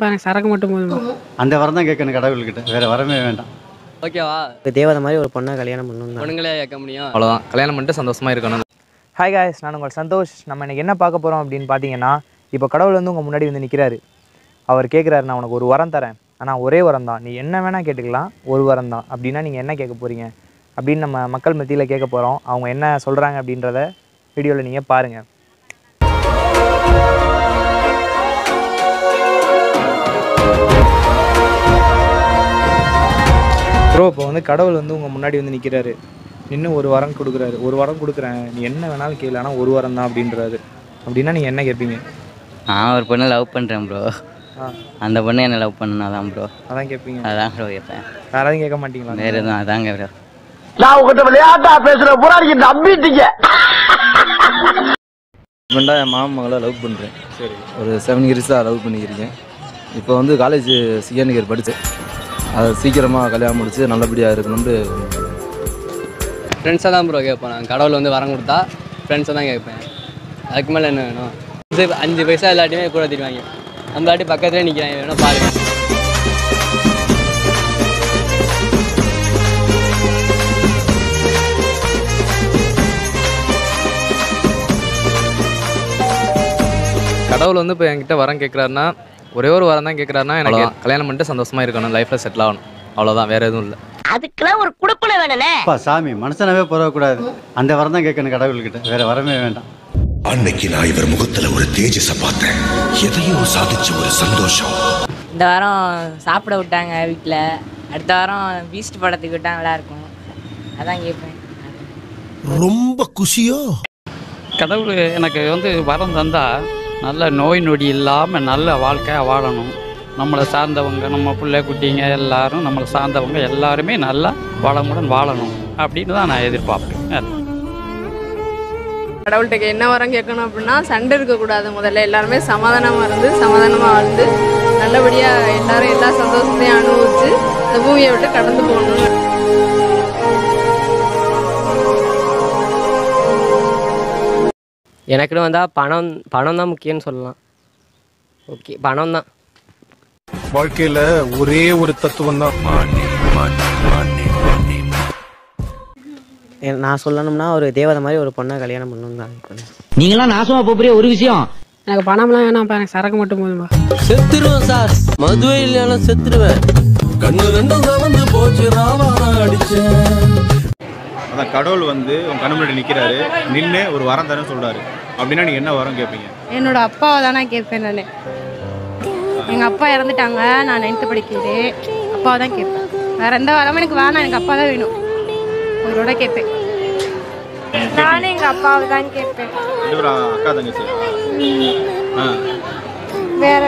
பாருங்க சரக்கு மட்டும் போதுமா அந்த வரம் தான் கேட்கணும் கடவுள்கிட்ட வேற வரமே வேண்டாம் ஓகேவா தேவதை மாதிரி ஒரு பொண்ணை கல்யாணம் பண்ணணும் பொண்ணுங்களே கேட்க முடியும் அவ்வளோதான் கல்யாணம் பண்ணிட்டு சந்தோஷமா இருக்கணும் ஹாய் காய்ஸ் நான் உங்கள் சந்தோஷ் நம்ம இன்னைக்கு என்ன பார்க்க போகிறோம் அப்படின்னு பார்த்தீங்கன்னா இப்போ கடவுள் வந்து உங்கள் முன்னாடி வந்து நிற்கிறாரு அவர் கேட்குறாரு நான் உனக்கு ஒரு வரம் தரேன் ஆனால் ஒரே வரம் தான் நீ என்ன வேணால் கேட்டுக்கலாம் ஒரு வரம் தான் அப்படின்னா நீங்கள் என்ன கேட்க போகிறீங்க அப்படின்னு நம்ம மக்கள் மத்தியில் கேட்க போகிறோம் அவங்க என்ன சொல்கிறாங்க அப்படின்றத வீடியோவில் நீங்கள் பாருங்கள் ப்ரோ இப்போ வந்து கடவுள் வந்து உங்கள் முன்னாடி வந்து நிற்கிறாரு நின்று ஒரு வரம் கொடுக்குறாரு ஒரு வரம் கொடுக்குறேன் நீ என்ன வேணாலும் கேளு ஆனால் ஒரு வரம் தான் அப்படின்றாரு அப்படின்னா நீங்கள் என்ன கேட்பீங்க நான் ஒரு பொண்ணை லவ் பண்ணுறேன் ப்ரோ ஆ அந்த பொண்ணு என்ன லவ் பண்ணணும் அதான் ப்ரோ அதான் கேட்பீங்க அதான் ப்ரோ கேட்பேன் வேற எதுவும் கேட்க மாட்டீங்களா வேறு எதுவும் அதாங்க ப்ரோ நான் உங்ககிட்ட விளையாட்டா பேசுற பூரா நீங்க நம்பிட்டீங்க ஹஸ்பண்டாக என் மாமன் மகளை லவ் பண்ணுறேன் சரி ஒரு செவன் இயர்ஸாக லவ் பண்ணிக்கிறேன் இப்போ வந்து காலேஜ் செகண்ட் இயர் படித்தேன் அதை சீக்கிரமாக கல்யாணம் முடிச்சு நல்லபடியாக இருக்கணும்னு ஃப்ரெண்ட்ஸாக தான் ப்ரோ கேட்பேன் நான் கடவுள் வந்து வரம் கொடுத்தா ஃப்ரெண்ட்ஸை தான் கேட்பேன் அதுக்கு மேலே என்ன வேணும் இது அஞ்சு பைசா எல்லாத்தையுமே கூட தருவாங்க நம்ம வாட்டி பக்கத்துலேயே நிற்கிறாங்க வேணும் பாருங்க கடவுள் வந்து இப்போ என்கிட்ட வரம் கேட்குறாருன்னா ஒரே ஒரு வரம் தான் கேட்குறாருன்னா எனக்கு கல்யாணம் பண்ணிட்டு சந்தோஷமா இருக்கணும் லைஃப்ல செட்டில் ஆகணும் அவ்வளோதான் வேற எதுவும் இல்லை அதுக்கெல்லாம் ஒரு குடுப்பனை வேணும்னே அப்பா சாமி மனுஷனவே பிறக்கக்கூடாது அந்த வரம் தான் கேட்கணும் கடவுள்கிட்ட வேற வரமே வேண்டாம் அன்னைக்கு நான் இவர் முகத்துல ஒரு தேஜஸ பார்த்தேன் எதையோ சாதிச்ச ஒரு சந்தோஷம் இந்த வாரம் சாப்பிட விட்டாங்க வீட்டில் அடுத்த வாரம் பீஸ்ட் படத்துக்கு விட்டா நல்லா இருக்கும் அதான் கேட்பேன் ரொம்ப குஷியோ கடவுள் எனக்கு வந்து வரம் தந்தா நல்ல நோய் நொடி இல்லாமல் நல்ல வாழ்க்கையாக வாழணும் நம்மளை சார்ந்தவங்க நம்ம பிள்ளை குட்டிங்க எல்லாரும் நம்மளை சார்ந்தவங்க எல்லாருமே நல்லா வளமுடன் வாழணும் அப்படின்னு தான் நான் எதிர்பார்ப்பேன் கடவுள்கிட்ட என்ன வரம் கேட்கணும் அப்படின்னா சண்டை இருக்கக்கூடாது முதல்ல எல்லாருமே சமாதானமாக இருந்து சமாதானமாக வாழ்ந்து நல்லபடியாக எல்லாரும் எல்லா சந்தோஷத்தையும் அனுபவிச்சு இந்த பூமியை விட்டு கடந்து போகணும் எனக்குன்னு வந்தால் பணம் பணம் தான் முக்கியம்னு சொல்லலாம் ஓகே பணம் தான் வாழ்க்கையில ஒரே ஒரு தத்துவம் தான் நான் சொல்லணும்னா ஒரு தேவதை மாதிரி ஒரு பொண்ணை கல்யாணம் பண்ணணும் தான் நீங்களாம் நாசமா போறிய ஒரு விஷயம் எனக்கு பணம்லாம் வேணாம் பாருங்க சரக்கு மட்டும் போதுமா செத்துருவேன் சார் மதுவே இல்லைன்னா செத்துருவேன் கண்ணு ரெண்டும் கலந்து போச்சு ராவான அடிச்சேன் அதான் கடவுள் வந்து உங்க கண்ணு முன்னாடி நிற்கிறாரு நின்று ஒரு வரம் தரேன்னு சொல்றாரு அப்படின்னா நீங்க என்ன வரம் கேட்பீங்க என்னோட அப்பாவை தான் நான் கேட்பேன் நான் எங்கள் அப்பா இறந்துட்டாங்க நான் நைன்த்து படிக்கிறது அப்பாவை தான் கேட்பேன் வேற எந்த வரமும் எனக்கு வேணாம் எனக்கு அப்பா தான் வேணும் அவரோட கேட்பேன் நானும் எங்கள் அப்பாவை தான் கேட்பேன் ரெண்டு பேரும் அக்கா தங்கச்சி ஆ வேற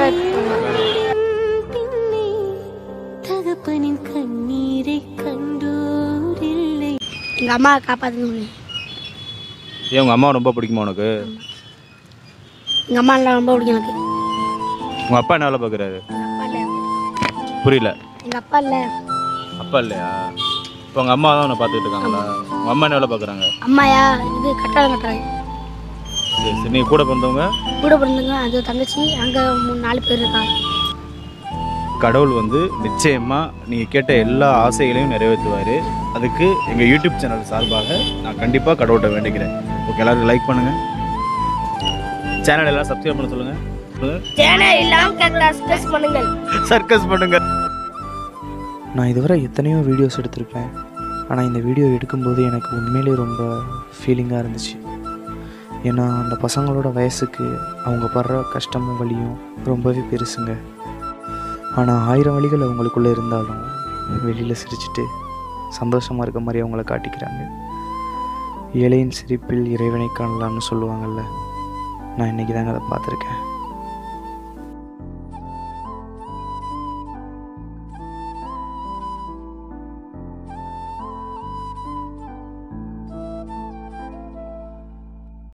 தகப்பனின் கண்ணீரை கண்டோரில்லை எங்கள் அம்மாவை காப்பாற்றணும் ஏன் உங்க அம்மா ரொம்ப பிடிக்குமா உனக்கு எங்கள் அம்மா எல்லாம் ரொம்ப பிடிக்கும் எனக்கு உங்க அப்பா என்ன வேலை பார்க்குறாரு அப்பா இல்லை புரியல எங்கள் அப்பா இல்லை அப்பா இல்லையா இப்போ உங்க அம்மா தான் உன்னை பார்த்துட்டு இருக்காங்களா உங்க அம்மா என்ன வேலை பார்க்குறாங்க அம்மாயா இது கட்டாளம் கட்டுறாங்க சரி சரி நீங்க கூட பிறந்தவங்க கூட பிறந்தவங்க அது தங்கச்சி அங்கே மூணு நாலு பேர் இருக்காங்க கடவுள் வந்து நிச்சயமா நீங்க கேட்ட எல்லா ஆசைகளையும் நிறைவேற்றுவாரு அதுக்கு எங்க யூடியூப் சேனல் சார்பாக நான் கண்டிப்பா கடவுள்கிட்ட வேண்டிக்கிறேன் ஓகே எல்லாரும் லைக் பண்ணுங்க சேனல் எல்லாம் சப்ஸ்கிரைப் பண்ண சொல்லுங்க சேனல் இல்லாமல் ஸ்பெஸ் பண்ணுங்கள் சர்க்கஸ் பண்ணுங்க நான் இதுவரை எத்தனையோ வீடியோஸ் எடுத்திருப்பேன் ஆனால் இந்த வீடியோ எடுக்கும்போது எனக்கு உண்மையிலே ரொம்ப ஃபீலிங்காக இருந்துச்சு ஏன்னா அந்த பசங்களோட வயசுக்கு அவங்க படுற கஷ்டமும் வலியும் ரொம்பவே பெருசுங்க ஆனால் ஆயிரம் வழிகள் அவங்களுக்குள்ளே இருந்தாலும் வெளியில் சிரிச்சிட்டு சந்தோஷமாக இருக்க மாதிரி அவங்கள காட்டிக்கிறாங்க ஏழையின் சிரிப்பில் இறைவனை காணலாம்னு சொல்லுவாங்கல்ல நான் இன்றைக்கி தாங்க அதை பார்த்துருக்கேன்